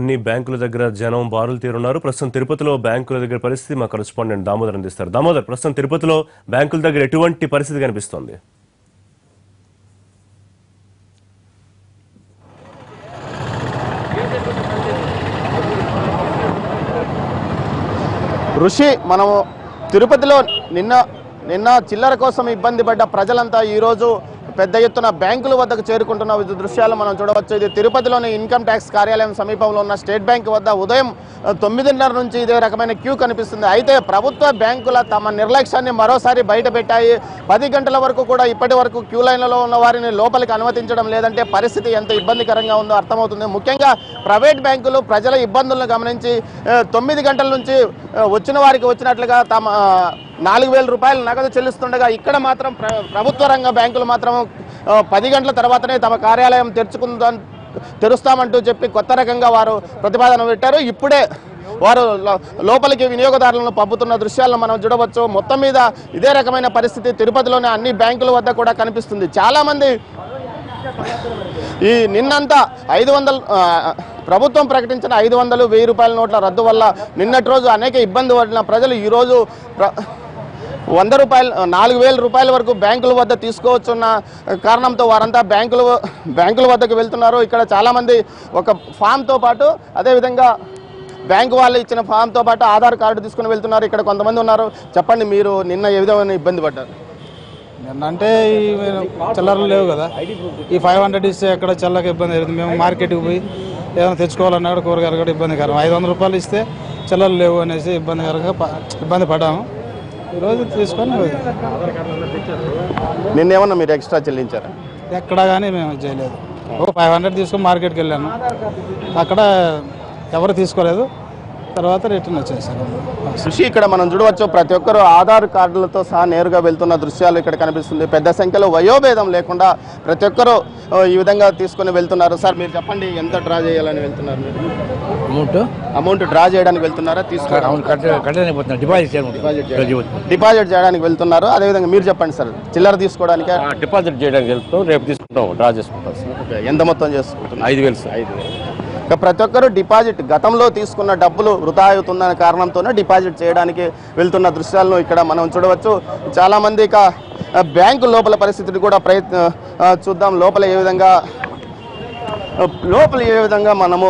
అన్ని బ్యాంకుల దగ్గర జనం బారులు తీరున్నారు ప్రస్తుతం తిరుపతిలో బ్యాంకుల దగ్గర పరిస్థితి మా కరెస్పాండెంట్ దామోదర్ అందిస్తారు దామోదర్ ప్రస్తుతం తిరుపతిలో బ్యాంకుల దగ్గర ఎటువంటి పరిస్థితి కనిపిస్తోంది ఋషి మనము తిరుపతిలో నిన్న నిన్న చిల్లర కోసం ఇబ్బంది పడ్డ ప్రజలంతా ఈరోజు పెద్ద ఎత్తున బ్యాంకుల వద్దకు చేరుకుంటున్న వివిధ దృశ్యాలు మనం చూడవచ్చు ఇది తిరుపతిలోని ఇన్కమ్ ట్యాక్స్ కార్యాలయం సమీపంలో ఉన్న స్టేట్ బ్యాంక్ వద్ద ఉదయం ఆ, తొమ్మిదిన్నర నుంచి ఇదే రకమైన క్యూ కనిపిస్తుంది అయితే ప్రభుత్వ బ్యాంకుల తమ నిర్లక్ష్యాన్ని మరోసారి బయట పెట్టాయి పది గంటల వరకు కూడా ఇప్పటి వరకు క్యూ లైన్లలో ఉన్న వారిని లోపలికి అనుమతించడం లేదంటే పరిస్థితి ఎంత ఇబ్బందికరంగా ఉందో అర్థమవుతుంది ముఖ్యంగా ప్రైవేట్ బ్యాంకులు ప్రజల ఇబ్బందులను గమనించి ఆ, తొమ్మిది గంటల నుంచి ఆ, వచ్చిన వారికి వచ్చినట్లుగా తమ ఆ, నాలుగు వేల రూపాయలు నగదు చెల్లిస్తుండగా ఇక్కడ మాత్రం ప్ర- ప్రభుత్వ రంగ బ్యాంకులు మాత్రం ఆ, పది గంటల తర్వాతనే తమ కార్యాలయం తెరుచుకుందాం తెరుస్తామంటూ చెప్పి కొత్త రకంగా వారు ప్రతిపాదన పెట్టారు ఇప్పుడే వారు లో- లోపలికి వినియోగదారులను పంపుతున్న దృశ్యాలను మనం చూడవచ్చు మొత్తం మీద ఇదే రకమైన పరిస్థితి తిరుపతిలోని అన్ని బ్యాంకుల వద్ద కూడా కనిపిస్తుంది చాలా మంది ఈ నిన్నంతా ఐదు వందలు ఆ, ప్రభుత్వం ప్రకటించిన ఐదు వందలు వెయ్యి రూపాయల నోట్ల రద్దు వల్ల నిన్నటి రోజు అనేక ఇబ్బంది పడిన ప్రజలు ఈరోజు ప్ర- వంద రూపాయలు నాలుగు వేల రూపాయల వరకు బ్యాంకుల వద్ద తీసుకోవచ్చున్న కారణంతో వారంతా బ్యాంకుల బ్యాంకుల వద్దకు వెళ్తున్నారు ఇక్కడ చాలామంది ఒక ఫామ్తో పాటు అదేవిధంగా బ్యాంకు వాళ్ళు ఇచ్చిన ఫామ్తో పాటు ఆధార్ కార్డు తీసుకుని వెళ్తున్నారు ఇక్కడ కొంతమంది ఉన్నారు చెప్పండి మీరు నిన్న ఏ విధమైన ఇబ్బంది పడ్డారు నిన్న అంటే ఈ చిల్లరలు లేవు కదా ఈ ఫైవ్ హండ్రెడ్ ఇస్తే ఎక్కడ చల్లక ఇబ్బంది అవుతుంది మేము మార్కెట్కి పోయి ఏదైనా తెచ్చుకోవాలన్నా కూడా కూరగాయలు కూడా ఇబ్బందికరం ఐదు వందల రూపాయలు ఇస్తే చిల్లరలు లేవు అనేసి ఇబ్బందికరంగా ప- ఇబ్బంది పడ్డాము ఈరోజు తీసుకొని నిన్నేమన్నా మీరు ఎక్స్ట్రా చెల్లించారా ఎక్కడ కానీ మేము చేయలేదు ఒక ఫైవ్ హండ్రెడ్ తీసుకొని మార్కెట్కి వెళ్ళాను అక్కడ ఎవరు తీసుకోలేదు తర్వాత రిటర్న్ వచ్చేసాను కృషి ఇక్కడ మనం చూడవచ్చు ప్రతి ఒక్కరు ఆధార్ కార్డులతో సహా నేరుగా వెళ్తున్న దృశ్యాలు ఇక్కడ కనిపిస్తుంది పెద్ద సంఖ్యలో వయోభేదం లేకుండా ప్రతి ఒక్కరు ఆ, ఈ విధంగా తీసుకొని వెళ్తున్నారు సార్ మీరు చెప్పండి ఎంత డ్రా చేయాలని వెళ్తున్నారు మీరు అమౌంట్ అమౌంట్ డ్రా చేయడానికి వెళ్తున్నారా తీసుకోవడం అవును కట్ట కట్టలేకపోతున్నా డిపాజిట్ చేయడం డిపాజిట్ చేయడానికి వెళ్తున్నారు అదేవిధంగా మీరు చెప్పండి సార్ చిల్లర తీసుకోవడానికి డిపాజిట్ చేయడానికి వెళ్తాం రేపు తీసుకుంటాం డ్రా చేసుకుంటాం సార్ ఎంత మొత్తం చేసుకుంటున్నారు ఐదు వేలు సార్ ఐదు వేలు ఇక ప్రతి ఒక్కరు డిపాజిట్ గతంలో తీసుకున్న డబ్బులు వృధా అవుతుందనే కారణంతోనే డిపాజిట్ చేయడానికి వెళ్తున్న దృశ్యాలను ఇక్కడ మనం చూడవచ్చు చాలామంది ఇక ఆ, బ్యాంకు లోపల పరిస్థితిని కూడా ప్రయత్న ఆ, చూద్దాం లోపల ఏ విధంగా ఆ, లోపల ఏ విధంగా మనము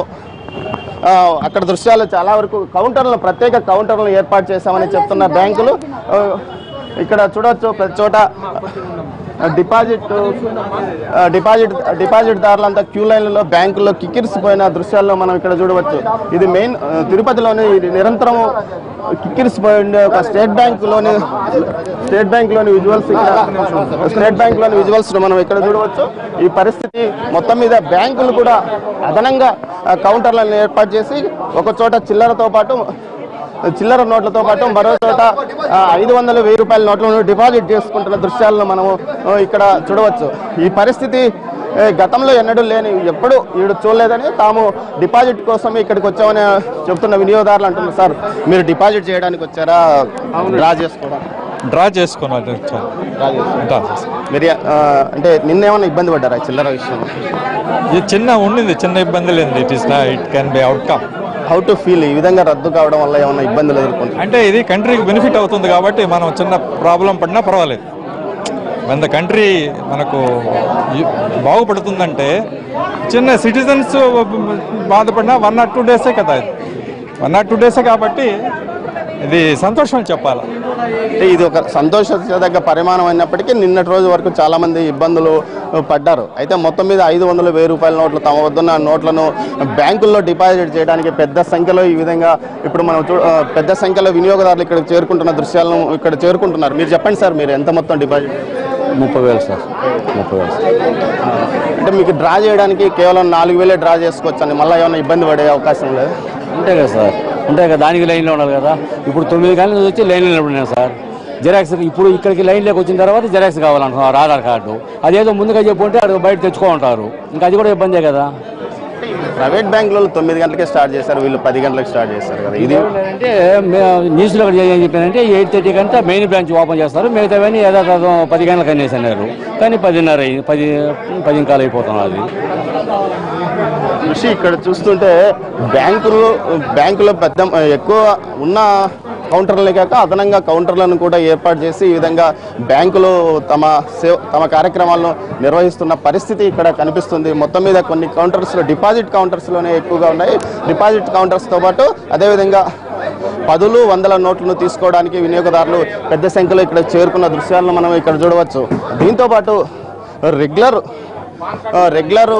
ఆ, అక్కడ దృశ్యాలు చాలా వరకు కౌంటర్లను ప్రత్యేక కౌంటర్లను ఏర్పాటు చేశామని చెప్తున్న బ్యాంకులు ఆ, ఇక్కడ చూడవచ్చు ప్రతి చోట ఆ, డిపాజిట్ ఆ, డిపాజిట్ డిపాజిట్ దారులంతా క్యూ లైన్లలో బ్యాంకుల్లో కిక్కిరిసిపోయిన దృశ్యాల్లో మనం ఇక్కడ చూడవచ్చు ఇది మెయిన్ ఆ, తిరుపతిలోని ఇది నిరంతరం కిక్కిరిసిపోయి ఉండే ఒక స్టేట్ బ్యాంకులోని స్టేట్ బ్యాంకులోని విజువల్స్ ఇక్కడ స్టేట్ బ్యాంకులోని విజువల్స్ మనం ఇక్కడ చూడవచ్చు ఈ పరిస్థితి మొత్తం మీద బ్యాంకులు కూడా అదనంగా ఆ, కౌంటర్లను ఏర్పాటు చేసి ఒక చోట చిల్లరతో పాటు చిల్లర నోట్లతో పాటు మరో చోట ఆ, ఐదు వందలు వెయ్యి రూపాయల నోట్లను డిపాజిట్ చేసుకుంటున్న దృశ్యాలను మనము ఆ, ఇక్కడ చూడవచ్చు ఈ పరిస్థితి ఏ, గతంలో ఎన్నడూ లేని ఎప్పుడు వీడు చూడలేదని తాము డిపాజిట్ కోసం ఇక్కడికి వచ్చామని చెప్తున్న వినియోగదారులు అంటున్నారు సార్ మీరు డిపాజిట్ చేయడానికి వచ్చారా డ్రా చేసుకోవడం డ్రా చేసుకున్నాను వచ్చాను. డ్రా చేసుకోవడం. డ్రా చేసి. మీరు ఆ, అంటే నిన్నేమన్నా ఇబ్బంది పడ్డారా చిల్లర విషయం ఇది చిన్న ఉండింది చిన్న ఇబ్బంది లేదు it is it can be outcome how to feel ఈ విధంగా రద్దు కావడం వల్ల ఏమైనా ఇబ్బందులు ఎదుర్కొంటారు అంటే ఇది కంట్రీకి బెనిఫిట్ అవుతుంది కాబట్టి మనం చిన్న ప్రాబ్లం పడినా పర్వాలేదు వన్ ద కంట్రీ మనకు యు- బాగుపడుతుందంటే చిన్న సిటిజన్స్ బాధపడినా వన్ ఆర్ టూ డేసే కదా వన్ ఆర్ టూ డేసే కాబట్టి ఇది సంతోషం అని చెప్పాలి అంటే ఇది ఒక సంతోషించదగ్గ పరిమాణం అయినప్పటికీ నిన్నటి రోజు వరకు చాలా మంది ఇబ్బందులు పడ్డారు అయితే మొత్తం మీద ఐదు వందలు వెయ్యి రూపాయల నోట్లు తమ వద్దున్న నోట్లను బ్యాంకుల్లో డిపాజిట్ చేయడానికి పెద్ద సంఖ్యలో ఈ విధంగా ఇప్పుడు మనం చూ ఆ, పెద్ద సంఖ్యలో వినియోగదారులు ఇక్కడ చేరుకుంటున్న దృశ్యాలను ఇక్కడ చేరుకుంటున్నారు మీరు చెప్పండి సార్ మీరు ఎంత మొత్తం డిపాజిట్ ముప్పై వేలు సార్ ముప్పై వేలు సార్ అంటే మీకు డ్రా చేయడానికి కేవలం నాలుగు వేలే డ్రా చేసుకోవచ్చు అని మళ్ళీ ఏమైనా ఇబ్బంది పడే అవకాశం లేదు అంతే కదా సార్ అంతే కదా దానికి లైన్లో ఉండాలి కదా ఇప్పుడు తొమ్మిది గంటల నుంచి వచ్చి లైన్లో నిలబడినా సార్ జెరాక్స్ ఇప్పుడు ఇక్కడికి లైన్లోకి వచ్చిన తర్వాత జెరాక్స్ కావాలంటున్నారు ఆధార్ కార్డు అదేదో ముందుగా చెప్పుంటే అక్కడ బయట తెచ్చుకోమంటారు ఇంకా అది కూడా ఇబ్బందే కదా ప్రైవేట్ బ్యాంకులలో తొమ్మిది గంటలకే స్టార్ట్ చేశారు వీళ్ళు పది గంటలకు స్టార్ట్ చేశారు కదా ఇది అంటే న్యూస్లో ఒకటి ఏం చెప్పానంటే ఎయిట్ థర్టీ కంటే మెయిన్ బ్రాంచ్ ఓపెన్ చేస్తారు మిగతావన్నీ యథాతథం పది గంటలకు అనేసి అన్నారు కానీ పదిన్నర అయింది పది పది కాలు అయిపోతున్నది ఋషి ఇక్కడ చూస్తుంటే బ్యాంకులు బ్యాంకులో పెద్ద ఎక్కువ ఉన్న కౌంటర్లే కాక అదనంగా కౌంటర్లను కూడా ఏర్పాటు చేసి ఈ విధంగా బ్యాంకులు తమ సేవ తమ కార్యక్రమాలను నిర్వహిస్తున్న పరిస్థితి ఇక్కడ కనిపిస్తుంది మొత్తం మీద కొన్ని కౌంటర్స్లో డిపాజిట్ కౌంటర్స్లోనే ఎక్కువగా ఉన్నాయి డిపాజిట్ కౌంటర్స్తో పాటు అదేవిధంగా పదులు వందల నోట్లను తీసుకోవడానికి వినియోగదారులు పెద్ద సంఖ్యలో ఇక్కడ చేరుకున్న దృశ్యాలను మనం ఇక్కడ చూడవచ్చు దీంతో పాటు రెగ్యులర్ రెగ్యులర్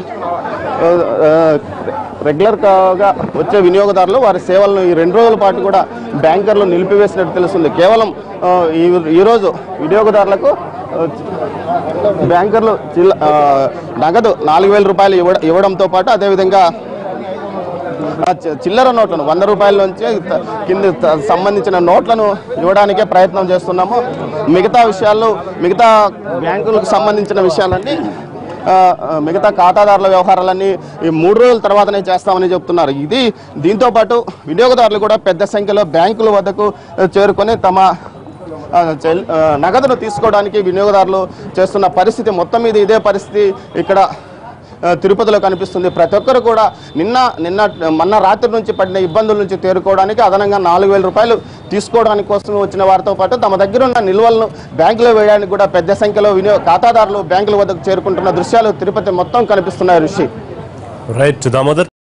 రెగ్యులర్గా వచ్చే వినియోగదారులు వారి సేవలను ఈ రెండు రోజుల పాటు కూడా బ్యాంకర్లు నిలిపివేసినట్టు తెలుస్తుంది కేవలం ఆ, ఈ ఈరోజు వినియోగదారులకు ఆ, బ్యాంకర్లు చిల్ల ఆ, నగదు నాలుగు వేల రూపాయలు ఇవ్వ ఇవ్వడంతో పాటు అదేవిధంగా ఆ చి- చిల్లర నోట్లను వంద రూపాయల నుంచి త- కింద త- సంబంధించిన నోట్లను ఇవ్వడానికే ప్రయత్నం చేస్తున్నాము మిగతా విషయాలు మిగతా బ్యాంకులకు సంబంధించిన విషయాలన్నీ ఆ, ఆ, మిగతా ఖాతాదారుల వ్యవహారాలన్నీ ఈ మూడు రోజుల తర్వాతనే చేస్తామని చెప్తున్నారు ఇది దీంతో పాటు వినియోగదారులు కూడా పెద్ద సంఖ్యలో బ్యాంకుల వద్దకు ఆ, చేరుకొని తమ ఆ, చెల్- ఆ, నగదును తీసుకోవడానికి వినియోగదారులు చేస్తున్న పరిస్థితి మొత్తం మీద ఇదే పరిస్థితి ఇక్కడ ఆ, తిరుపతిలో కనిపిస్తుంది ప్రతి ఒక్కరు కూడా నిన్న నిన్న మొన్న రాత్రి నుంచి పడిన ఇబ్బందుల నుంచి తేరుకోవడానికి అదనంగా నాలుగు వేల రూపాయలు తీసుకోవడానికి కోసం వచ్చిన వారితో పాటు తమ దగ్గర ఉన్న నిల్వలను బ్యాంకులో వేయడానికి కూడా పెద్ద సంఖ్యలో వినియోగ ఖాతాదారులు బ్యాంకుల వద్దకు చేరుకుంటున్న దృశ్యాలు తిరుపతి మొత్తం కనిపిస్తున్నాయి ఋషి రైట్ దామోదర్